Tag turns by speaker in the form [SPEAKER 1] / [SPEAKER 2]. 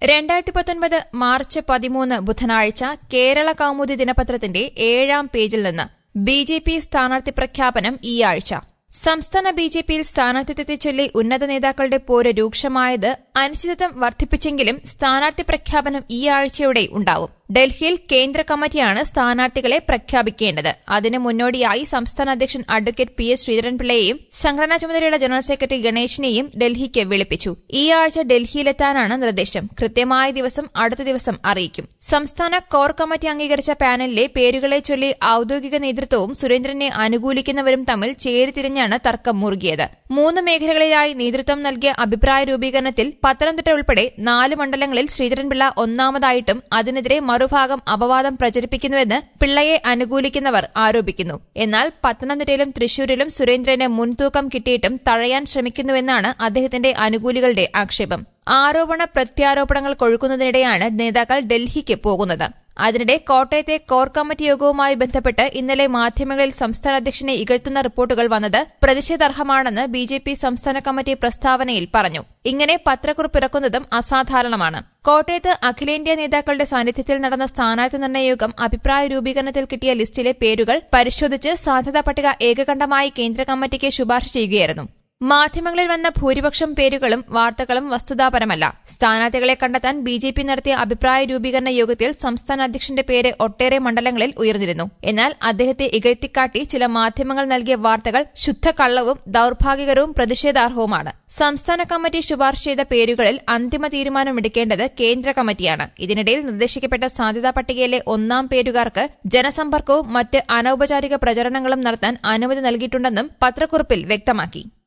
[SPEAKER 1] രണ്ടായിരത്തി പത്തൊൻപത് മാർച്ച് പതിമൂന്ന് ബുധനാഴ്ച കേരള കൗമുദി ദിനപത്രത്തിന്റെ ഏഴാം പേജിൽ നിന്ന് ബി ജെ പി സ്ഥാനാർത്ഥി പ്രഖ്യാപനം ഈ ആഴ്ച സംസ്ഥാന ബി ജെ പിയിൽ സ്ഥാനാർത്ഥിത്വത്തെ ചൊല്ലി ഉന്നത നേതാക്കളുടെ പോര് രൂക്ഷമായത് അനിശ്ചിതത്വം വർദ്ധിപ്പിച്ചെങ്കിലും സ്ഥാനാർത്ഥി പ്രഖ്യാപനം ഈ ആഴ്ചയോടെ ഉണ്ടാവും ഡൽഹിയിൽ കേന്ദ്ര കമ്മിറ്റിയാണ് സ്ഥാനാർത്ഥികളെ പ്രഖ്യാപിക്കേണ്ടത് അതിന് മുന്നോടിയായി സംസ്ഥാന അധ്യക്ഷൻ അഡ്വക്കേറ്റ് പി എസ് ശ്രീധരൻപിള്ളയെയും സംഘടനാ ചുമതലയുള്ള ജനറൽ സെക്രട്ടറി ഗണേശിനെയും ഡൽഹിക്ക് വിളിപ്പിച്ചു ഈ ആഴ്ച ഡൽഹിയിലെത്താനാണ് നിർദ്ദേശം കൃത്യമായ ദിവസം അടുത്ത ദിവസം അറിയിക്കും സംസ്ഥാന കോർ കമ്മിറ്റി അംഗീകരിച്ച പാനലിലെ പേരുകളെ ചൊല്ലി ഔദ്യോഗിക നേതൃത്വവും സുരേന്ദ്രനെ അനുകൂലിക്കുന്നവരും തമ്മിൽ ചേരിതിരിഞ്ഞാണ് തർക്കം മുറുകിയത് മൂന്ന് മേഖലകളിലായി നേതൃത്വം നൽകിയ അഭിപ്രായ രൂപീകരണത്തിൽ പത്തനംതിട്ട ഉൾപ്പെടെ നാല് മണ്ഡലങ്ങളിൽ ശ്രീധരൻപിള്ള ഒന്നാമതായിട്ടും അതിനെതിരെ മറുഭാഗം അപവാദം പ്രചരിപ്പിക്കുന്നുവെന്ന് പിള്ളയെ അനുകൂലിക്കുന്നവർ ആരോപിക്കുന്നു എന്നാൽ പത്തനംതിട്ടയിലും തൃശൂരിലും സുരേന്ദ്രന് മുൻതൂക്കം കിട്ടിയിട്ടും തഴയാൻ ശ്രമിക്കുന്നുവെന്നാണ് അദ്ദേഹത്തിന്റെ അനുകൂലികളുടെ ആക്ഷേപം ആരോപണ പ്രത്യാരോപണങ്ങൾ കൊഴുക്കുന്നതിനിടെയാണ് നേതാക്കൾ ഡൽഹിക്ക് പോകുന്നത് അതിനിടെ കോട്ടയത്തെ കോർ കമ്മിറ്റി യോഗവുമായി ബന്ധപ്പെട്ട് ഇന്നലെ മാധ്യമങ്ങളിൽ സംസ്ഥാന അധ്യക്ഷനെ ഇകഴ്ത്തുന്ന റിപ്പോർട്ടുകൾ വന്നത് പ്രതിഷേധാർഹമാണെന്ന് ബി ജെ പി സംസ്ഥാന കമ്മിറ്റി പ്രസ്താവനയിൽ പറഞ്ഞു ഇങ്ങനെ പത്രക്കുറിപ്പിറക്കുന്നതും അസാധാരണമാണ് കോട്ടയത്ത് അഖിലേന്ത്യാ നേതാക്കളുടെ സാന്നിധ്യത്തിൽ നടന്ന സ്ഥാനാർത്ഥി നിർണയ യോഗം അഭിപ്രായ രൂപീകരണത്തിൽ കിട്ടിയ ലിസ്റ്റിലെ പേരുകൾ പരിശോധിച്ച് സാധ്യതാ പട്ടിക ഏകകണ്ഠമായി കേന്ദ്ര കമ്മിറ്റിക്ക് ശുപാർശ ചെയ്യുകയായിരുന്നു മാധ്യമങ്ങളിൽ വന്ന ഭൂരിപക്ഷം പേരുകളും വാർത്തകളും വസ്തുതാപരമല്ല സ്ഥാനാർത്ഥികളെ കണ്ടെത്താൻ ബി ജെ പി നടത്തിയ അഭിപ്രായ രൂപീകരണ യോഗത്തിൽ സംസ്ഥാന അധ്യക്ഷന്റെ പേര് ഒട്ടേറെ മണ്ഡലങ്ങളിൽ ഉയർന്നിരുന്നു എന്നാൽ അദ്ദേഹത്തെ ഇകഴ്ത്തിക്കാട്ടി ചില മാധ്യമങ്ങൾ നൽകിയ വാർത്തകൾ ശുദ്ധകള്ളവും ദൌർഭാഗ്യകരവും പ്രതിഷേധാർഹവുമാണ് സംസ്ഥാന കമ്മിറ്റി ശുപാർശ ചെയ്ത പേരുകളിൽ അന്തിമ തീരുമാനമെടുക്കേണ്ടത് കേന്ദ്ര കമ്മിറ്റിയാണ് ഇതിനിടയിൽ നിർദ്ദേശിക്കപ്പെട്ട സാധ്യതാ പട്ടികയിലെ ഒന്നാം പേരുകാർക്ക് ജനസമ്പർക്കവും മറ്റ് അനൌപചാരിക പ്രചരണങ്ങളും നടത്താൻ അനുമതി നൽകിയിട്ടുണ്ടെന്നും പത്രക്കുറിപ്പിൽ വ്യക്തമാക്കി